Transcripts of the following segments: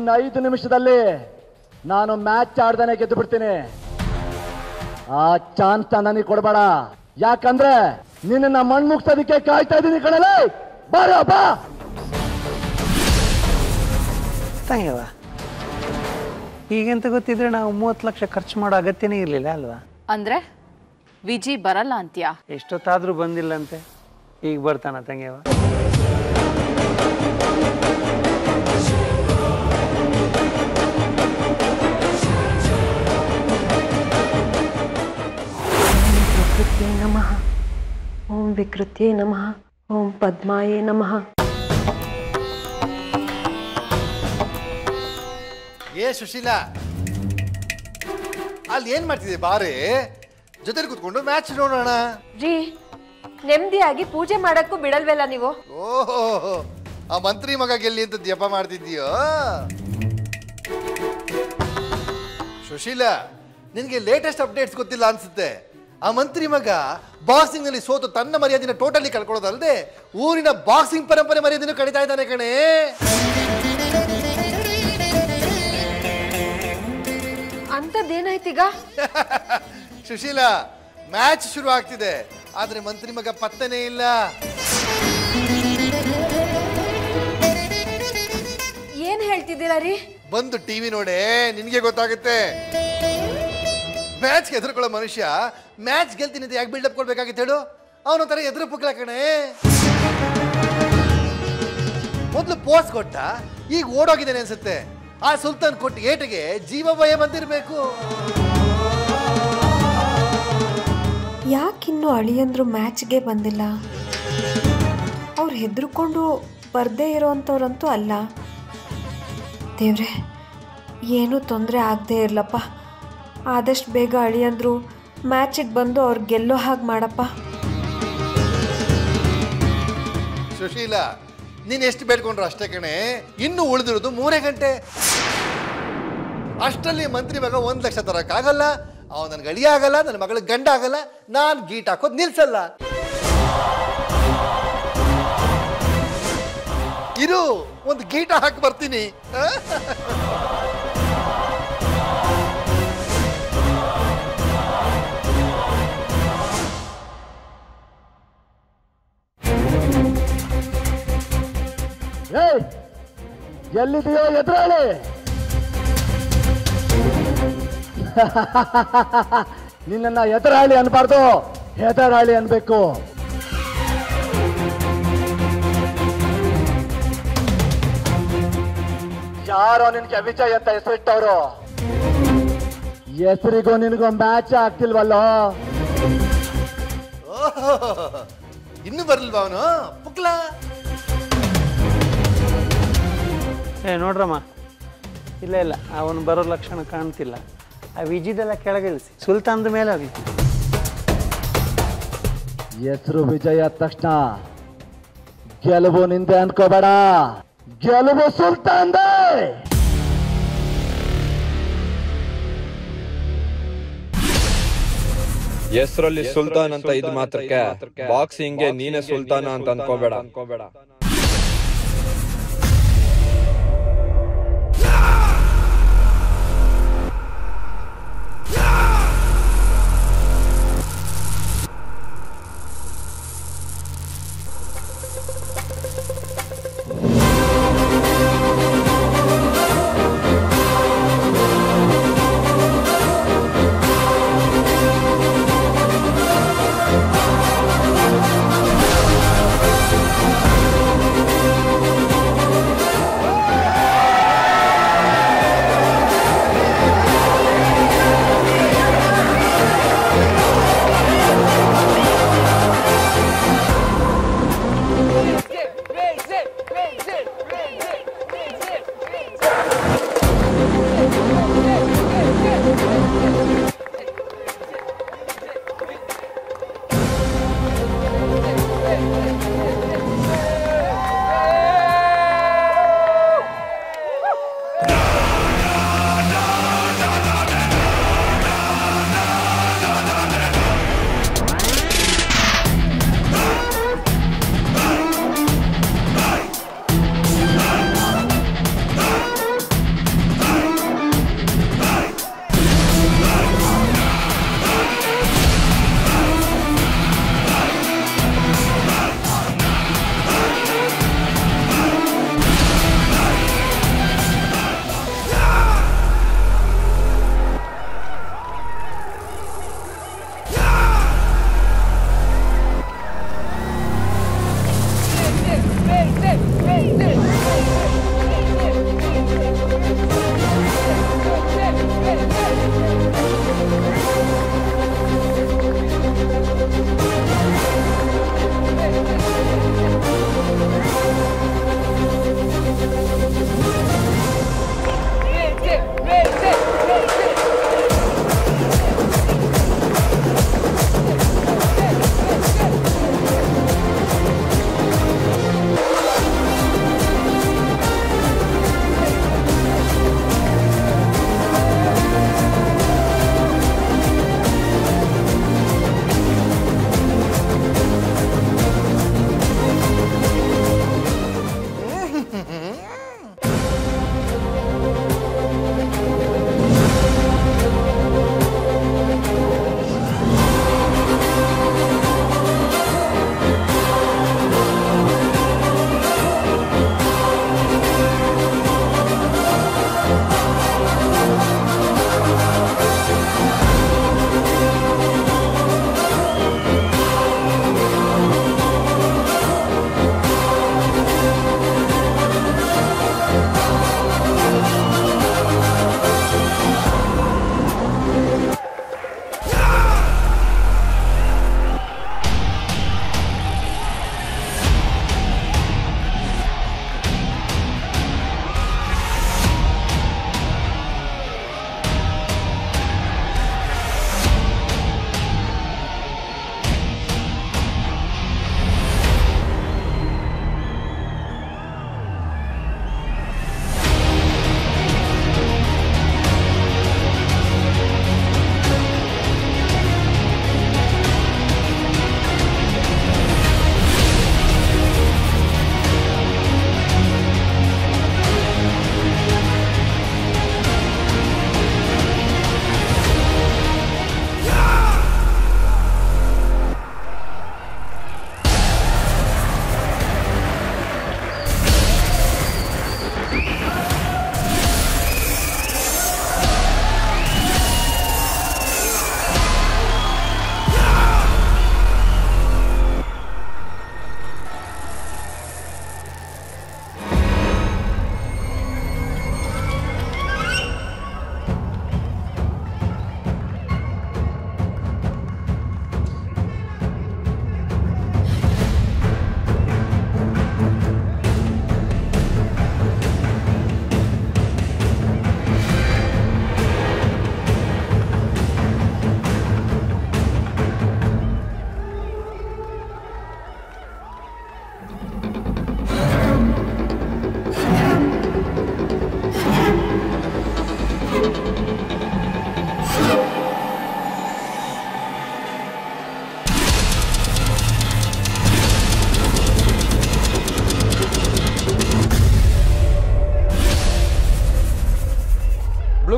ಇನ್ನು ಐದು ನಿಮಿಷದಲ್ಲಿ ನಾನು ಮ್ಯಾಚ್ ಆಡ್ದಾನೆ ಗೆದ್ದು ಬಿಡ್ತೀನಿ ಆ ಚಾನ್ಸ್ ನನಗೆ ಕೊಡಬೇಡ ಯಾಕಂದ್ರೆ ನಿನ್ನ ಮಣ್ಮುಗ್ಸೋದಕ್ಕೆ ಕಾಯ್ತಾ ಇದ್ದೀನಿ ಕಣಲ್ಲ ಬಾರ ಬಾ ತಂಗವ ಈಗಂತ ಗೊತ್ತಿದ್ರೆ ನಾವು ಮೂವತ್ತು ಲಕ್ಷ ಖರ್ಚು ಮಾಡೋ ಅಗತ್ಯನೇ ಇರಲಿಲ್ಲ ಅಲ್ವಾ ಅಂದ್ರೆ ವಿಜಿ ಬರಲ್ಲ ಅಂತ್ಯಾ ಎಷ್ಟೊತ್ತಾದ್ರೂ ಬಂದಿಲ್ಲಂತೆ ಈಗ ಬರ್ತಾನ ತಂಗ್ಯವ ವಿಕೃತ್ಯೈ ನಮಃ ಓಂ ವಿಕೃತ್ಯೈ ನಮಃ ಓಂ ಪದ್ಮಾಯೇ ನಮಃ ಏ ಸುಶೀಲಾ ಅಲ್ಲಿ ಏನ್ ಮಾಡ್ತಿದ್ದೆ ಬಾರೆ ಜೊತೆಲಿ ಕೂತ್ಕೊಂಡು ಮ್ಯಾಚ್ ನೋಡೋಣ ರೀ ನೆಮ್ಮದಿಯಾಗಿ ಪೂಜೆ ಮಾಡಕ್ಕೂ ಬಿಡಲ್ವಲ್ಲ ನೀವು ಓಹೋ ಆ ಮಂತ್ರಿ ಮಗ ಗೆಲ್ಲಿ ಅಂತ ಜಪ ಮಾಡ್ತಿದ್ದೀಯೋ ಸುಶೀಲಾ ನಿನಗೆ ಲೇಟೆಸ್ಟ್ ಅಪ್ಡೇಟ್ಸ್ ಗೊತ್ತಿಲ್ಲ ಅನ್ಸುತ್ತೆ ಆ ಮಂತ್ರಿ ಮಗ ಬಾಕ್ಸಿಂಗ್ ನಲ್ಲಿ ಸೋತು ತನ್ನ ಮರ್ಯಾದೆನ ಟೋಟಲಿ ಕಳ್ಕೊಳ್ಳೋದಲ್ಲದೆ ಊರಿನ ಬಾಕ್ಸಿಂಗ್ ಪರಂಪರೆ ಮರ್ಯಾದೆನೂ ಕಡಿತಾ ಇದ್ದಾನೆ ಕಣೇ ಅಂಥದ್ದೇನಾಯ್ತೀಗ ಸುಶೀಲಾ ಮ್ಯಾಚ್ ಶುರು ಆಗ್ತಿದೆ ಆದ್ರೆ ಮಂತ್ರಿ ಮಗ ಪತ್ತನೇ ಇಲ್ಲ ಏನ್ ಹೇಳ್ತಿದ್ದೀರಾ ರೀ ಬಂದು ಟಿವಿ ನೋಡೆ ನಿನ್ಗೆ ಗೊತ್ತಾಗುತ್ತೆ ಮ್ಯಾಚ್ ಹೆದರ್ಕೊಳ್ಳೋ ಮನುಷ್ಯ ಮ್ಯಾಚ್ ಗೆಲ್ತೀನಿ ಅಂತ ಯಾಕೆ ಬಿಲ್ಡಪ್ ಕೊಡ್ಬೇಕಾಗಿತ್ತು ಹೇಳು ಅವನ ತರ ಎದುರು ಪುಕ್ಲ ಕಣೆ ಮೊದಲು ಪೋಸ್ ಕೊಟ್ಟ ಈಗ ಓಡೋಗಿದ್ದೇನೆ ಅನ್ಸುತ್ತೆ ಆ ಸುಲ್ತಾನ್ ಕೊಟ್ಟು ಏಟಿಗೆ ಜೀವ ಭಯ ಬಂದಿರಬೇಕು ಯಾಕಿನ್ನು ಅಳಿಯಂದ್ರು ಮ್ಯಾಚ್ಗೆ ಬಂದಿಲ್ಲ ಅವ್ರು ಹೆದರ್ಕೊಂಡು ಬರ್ದೇ ಇರೋವಂಥವ್ರಂತೂ ಅಲ್ಲ ದೇವ್ರೆ ಏನೂ ತೊಂದರೆ ಆಗದೆ ಇರಲಪ್ಪ ಆದಷ್ಟು ಬೇಗ ಅಳಿಯಂದ್ರು ಮ್ಯಾಚಿಗೆ ಬಂದು ಅವ್ರು ಗೆಲ್ಲೋ ಹಾಗೆ ಮಾಡಪ್ಪ ಸುಶೀಲಾ ನೀನ್ ಎಷ್ಟು ಬೇಡ್ಕೊಂಡ್ರು ಅಷ್ಟೇ ಕಣೆ ಇನ್ನು ಉಳಿದಿರೋದು ಮೂರೇ ಗಂಟೆ ಅಷ್ಟರಲ್ಲಿ ಮಂತ್ರಿ ಮಗ ಒಂದ್ ಲಕ್ಷ ತರಕ್ಕಾಗಲ್ಲ ಅವ ನನ್ಗೆ ಅಳಿಯ ಆಗಲ್ಲ ನನ್ನ ಮಗಳಿಗೆ ಗಂಡ ಆಗಲ್ಲ ನಾನ್ ಗೀಟ್ ಹಾಕೋದ್ ನಿಲ್ಸಲ್ಲ ಇರು ಒಂದು ಗೀಟ ಹಾಕಿ ಬರ್ತೀನಿ ಆ? ಏಯ್ ಎಲ್ಲಿದೆಯೋ ಎದುರಾಳಿ ನಿನ್ನನ್ನ ಎದುರಾಳಿ ಅನ್ಬಾರ್ದು ಹೆದರಾಳಿ ಅನ್ಬೇಕು ಯಾರೋ ನಿನ್ಗೆ ವಿಜಯ್ ಅಂತ ಹೆಸರಿಟ್ಟವ್ರು ಹೆಸರಿಗೂ ನಿನಗೂ ಮ್ಯಾಚ್ ಆಗ್ತಿಲ್ವಲ್ಲೋ ಓಹೋ ಇನ್ನು ಬರ್ಲಿಲ್ವಾ ಅವನು ಪುಕ್ಲ ಏ ನೋಡ್ರಮ್ಮ ಇಲ್ಲ ಇಲ್ಲ ಅವನು ಬರೋ ಲಕ್ಷಣ ಕಾಣ್ತಿಲ್ಲ ಆ ವಿಜಿದೆಲ್ಲ ಕೆಳಗಿಳಿಸಿ ಸುಲ್ತಾನ್ದ ಮೇಲೆ ಹೋಗಿ ಹೆಸರು ವಿಜಯ ಆದ ತಕ್ಷಣ ಗೆಲುವು ನಿಂದೆ ಅನ್ಕೋಬೇಡ ಗೆಲುವು ಸುಲ್ತಾನ್ದೆ ಹೆಸರಲ್ಲಿ ಸುಲ್ತಾನ್ ಅಂತ ಇದು ಮಾತ್ರಕ್ಕೆ ಬಾಕ್ಸಿಂಗ್ಗೆ ನೀನೇ ಸುಲ್ತಾನ ಅಂತ ಅನ್ಕೋಬೇಡ ಆ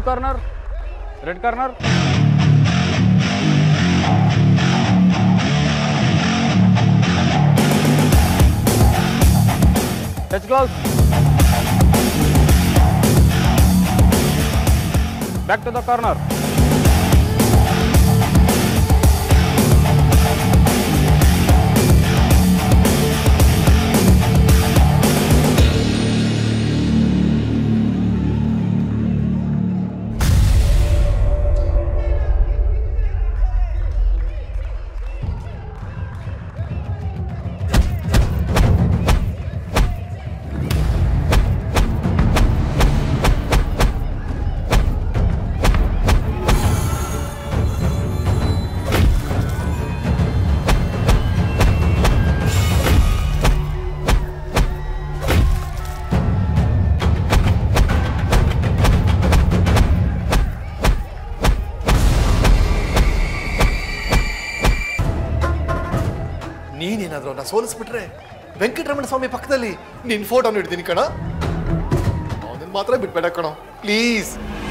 corner red corner touch gloves back to the corner ನೀನೇನಾದ್ರೂ ಅವನ್ನ ಸೋಲಿಸ್ಬಿಟ್ರೆ ವೆಂಕಟರಮಣ ಸ್ವಾಮಿ ಪಕ್ಕದಲ್ಲಿ ನಿನ್ ಫೋಟೋನ ಇಡ್ತೀನಿ ಕಣ ಅವನನ್ನ ಮಾತ್ರ ಬಿಟ್ಬೇಡ ಕಣೋ ಪ್ಲೀಸ್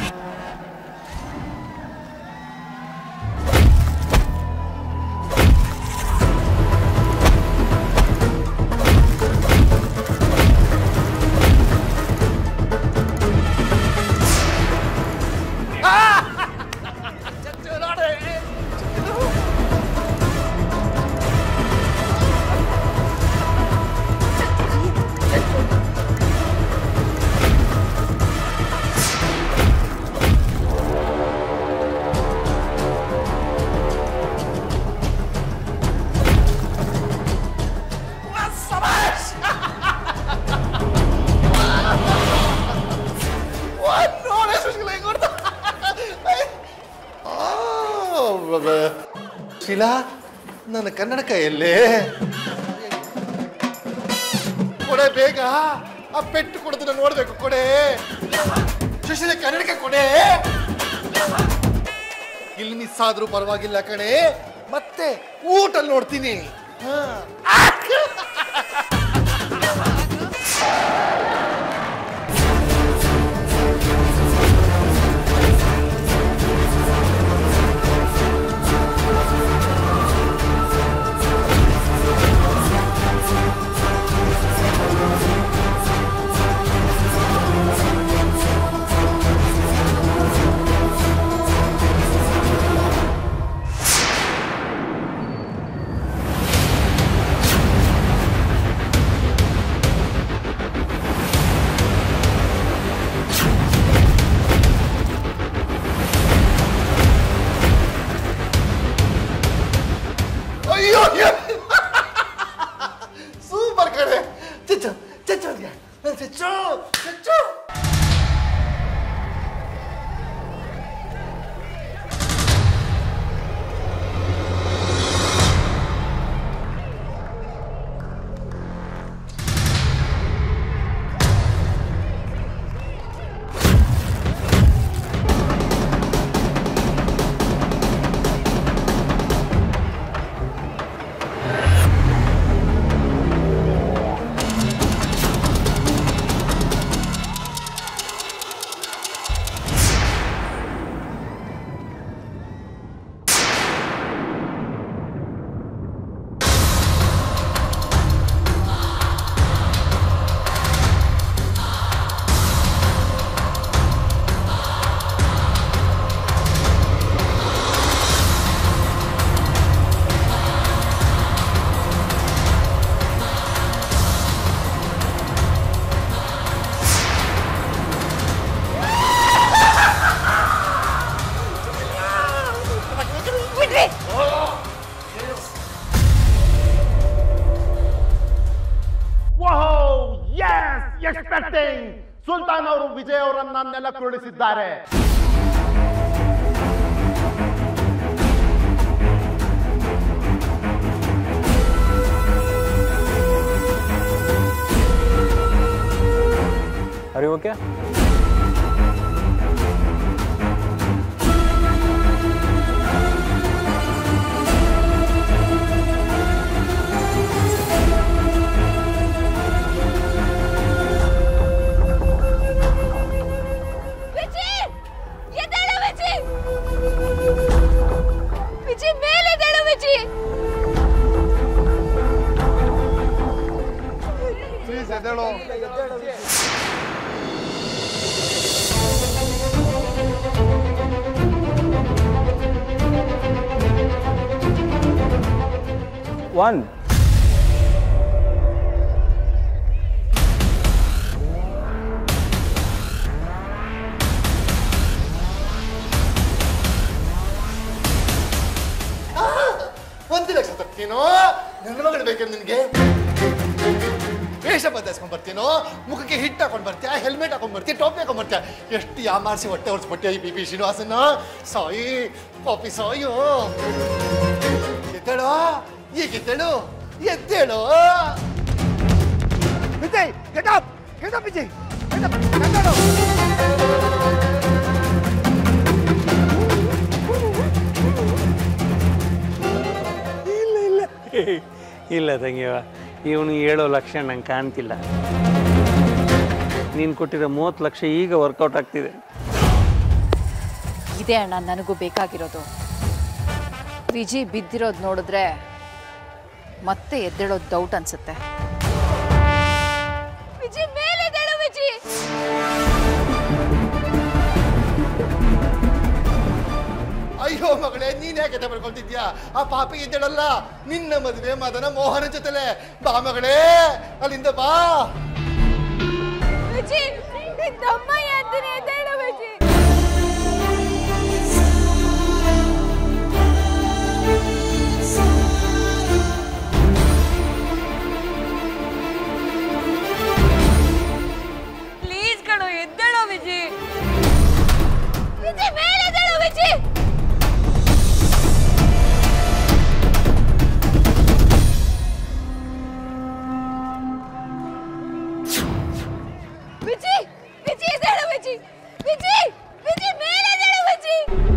ಶೀಲಾ ನನ್ನ ಕನ್ನಡಕ ಎಲ್ಲೇ ಕೊಡೆ ಬೇಗ ಆ ಪೆಟ್ಟು ಕೊಡೋದನ್ನ ನೋಡ್ಬೇಕು ಕೊಡೆ ಸುಶೀಲ ಕನ್ನಡಕ ಕೊಡೆ ಇಲ್ಲಿ ಮಿಸ್ ಆದ್ರೂ ಪರವಾಗಿಲ್ಲ ಕಣೆ ಮತ್ತೆ ಊಟ ನೋಡ್ತೀನಿ ಹಾ. ಅಯ್ಯೋ ಸೂಪರ್ ಕಡೆ ಚಚ್ಚ ಚಚ್ಚ ಚಚ್ಚು ಚಚ್ಚು ಎಕ್ಸ್ಪೆಕ್ಟಿಂಗ್ ಸುಲ್ತಾನ್ ಅವರು ವಿಜಯ್ ಅವರನ್ನ ನೆಲಕ್ಕುರುಳಿಸಿದ್ದಾರೆ ಅರಿ ಓಕೆ ಒನ್ ಒಂದು ಲಕ್ಷ ತರ್ತೀನೋ ನನ್ನ ಮಗಳು ಬೇಕು ನಿನಗೆ ವೇಷ ಬದಲಾಯಿಸ್ಕೊಂಡ್ ಬರ್ತೀನೋ ಮುಖಕ್ಕೆ ಹಿಟ್ ಹಾಕೊಂಡ್ ಬರ್ತೀಯ ಹೆಲ್ಮೆಟ್ ಹಾಕೊಂಡ್ ಬರ್ತೀಯ ಟೋಪಿ ಹಾಕೊಂಡ್ ಬರ್ತೀಯ ಎಷ್ಟು ಯಾಮಾರಿಸಿ ಹೊಟ್ಟೆ ಹೊಡ್ಸ್ಬಿಟ್ಟೆ ಈ ಬಿ ಪಿ ಶ್ರೀನಿವಾಸನ ಸಾಯಿ ಪಾಪಿ ಸಾಯೋ ಎದ್ದೇಳೋ ಈಗ ಎದ್ದೇಳು ಎದ್ದೇಳು Vijay get up get up Vijay get up ಎದ್ದೇಳು ಇಲ್ಲ ಇಲ್ಲ ಇಲ್ಲ ತಂಗಿಯವ ಇವನು ಹೇಳೋ ಲಕ್ಷಣ ನಂಗೆ ಕಾಣ್ತಿಲ್ಲ ನೀನು ಕೊಟ್ಟಿರೋ ಮೂವತ್ತು ಲಕ್ಷ ಈಗ ವರ್ಕೌಟ್ ಆಗ್ತಿದೆ ಇದೇ ಅಣ್ಣ ನನಗೂ ಬೇಕಾಗಿರೋದು ವಿಜಿ ಬಿದ್ದಿರೋದು ನೋಡಿದ್ರೆ ಮತ್ತೆ ಎದ್ದೇಳೋದು ಡೌಟ್ ಅನ್ಸುತ್ತೆ ವಿಜಿ ಮೇಲೆದ್ದೇಳು ವಿಜಿ ಅಯ್ಯೋ ಮಗಳೇ ನೀನ್ ಯಾಕೆ ಎದೆ ಬರ್ಕೊಳ್ತಿದ್ಯಾ ಆ ಪಾಪಿ ಎದ್ದೇಳಲ್ಲ ನಿನ್ನ ಮದುವೆ ಮದನ ಮೋಹನ ಜೊತೆಲೆ ಬಾ ಮಗಳೇ ಅಲ್ಲಿಂದ ಬಾ ವಿಜಿ ನಿನ್ನಮ್ಮ ಎದ್ದಿನಿ ಎದ್ದೇಳು ವಿಜಿ ಪ್ಲೀಸ್ ಕಣೋ ಎದ್ದೇಳೋ ವಿಜಿ ವಿಜಿ ಮೇಲೆದ್ದೇಳು ವಿಜಿ ವಿಜಿ ವಿಜಿ ಎದ್ದೇಳು ವಿಜಿ ವಿಜಿ ವಿಜಿ ಮೇಲೆದ್ದೇಳು ವಿಜಿ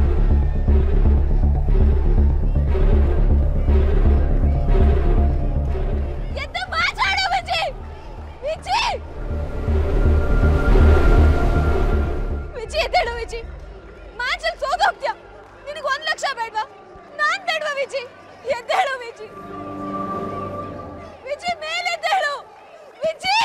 ಎದ್ದು ಮಾತಾಡು ವಿಜಿ ವಿಜಿ ವಿಜಿ ಎದ್ದೇಳು ವಿಜಿ ಮ್ಯಾಚಲ್ಲಿ ಸೋದೋಗ್ತೀಯ ನಿನಗೆ ಒಂದ್ ಲಕ್ಷ ಬೇಡ್ವಾ ನಾನ್ ಬೇಡ್ವಾ ವಿಜಿ ಎದ್ದೇಳು ವಿಜಿ ವಿಜಿ ಮೇಲೆದ್ದೇಳು ವಿಜಿ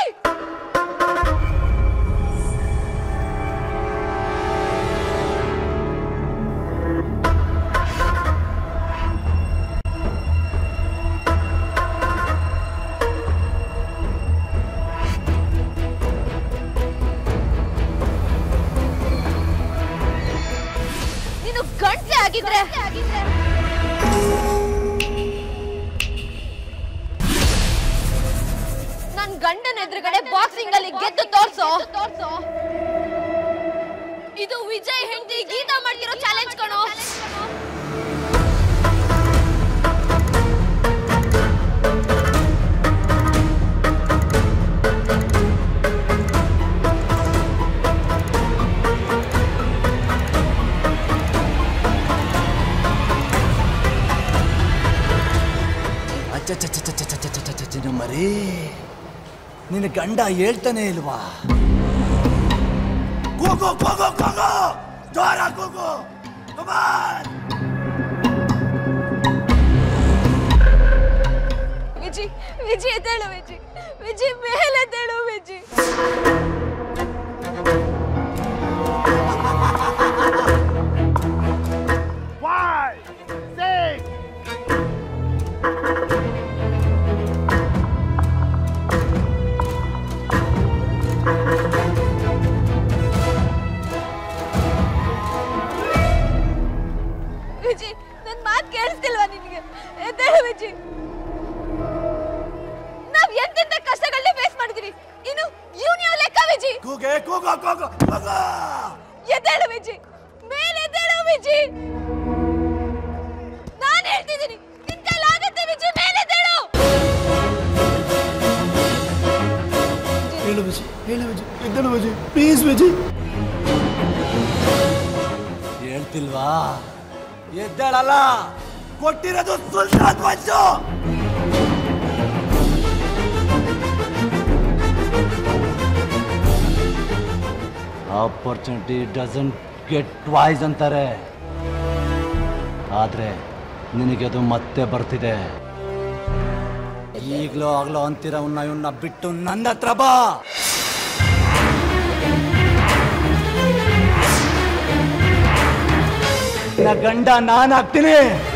ನೀನು ಗಂಟೆ ಆಗಿದ್ರೆ ನನ್ ಗಂಡನ ಎದುರುಗಡೆ ಬಾಕ್ಸಿಂಗ್ ಅಲ್ಲಿ ಗೆದ್ದು ತೋರ್ಸೋ ಇದು ವಿಜಯ್ ಹೆಂಡತಿ ಗೀತಾ ಮಾಡ್ತಿರೋ ಚಾಲೆಂಜ್ ಕಣೋ ಅಚ್ಚ ಮರಿ ನಿನ್ನ ಗಂಡ ಹೇಳ್ತಾನೆ ಇಲ್ವಾ ಕೂಗು ಕೂಗು ಕೂಗು ಜೋರ ಕೂಗು ವಿಜಿ ವಿಜಿ ಎದ್ದೇಳು ವಿಜಿ ವಿಜಿ ಮೇಲೆದ್ದೇಳು ವಿಜಿ Five, six, ವಿಜಿ ನನ್ ಮಾತ್ ಕೇಳಿಸ್ತಿಲ್ವಾ ನಿನಗೆ ಎದ್ದೇಳು ವಿಜಿ ನಾವ್ ಎಂತೆಂತ ಕಷ್ಟಗಳನ್ನ ಫೇಸ್ ಮಾಡಿದೀವಿ ಇನ್ನು ಇವ್ನ್ ಯಾವ ಲೆಕ್ಕ ವಿಜಿ ಕೂಗೆ ಕೂಗು ಕೂಗು ಕೂಗು ಎದ್ದೇಳು ವಿಜಿ ಮೇಲೆ ಎದ್ದೇಳು ವಿಜಿ ನಾನ್ ಹೇಳ್ತಿದ್ದೀನಿ ನಿನ್ ಕೈಲಾಗತ್ತೆ ವಿಜಿ ಮೇಲೆ ಎದ್ದೇಳು ಹೇಳು ವಿಜಿ ಹೇಳು ವಿಜಿ ಎದ್ದೇಳು ವಿಜಿ ಪ್ಲೀಸ್ ವಿಜಿ ಹೇಳ್ತಿಲ್ವಾ ಎದ್ದೇಳಲ್ಲ ಕೊಟ್ಟಿರೋದು Sultan Manju opportunity doesn't get voice ಅಂತಾರೆ ಆದರೆ ನಿನಗೆ ಅದು ಮತ್ತೆ ಬರ್ತಿದೆ ಈಗ್ಲೋ ಆಗ್ಲೋ ಅಂತಿರವನ್ನ ಇವನ್ನ ಬಿಟ್ಟು ನನ್ನ ಹತ್ರ ಬಾ ನನ್ನ ಗಂಡ ನಾನಾಗ್ತೀನಿ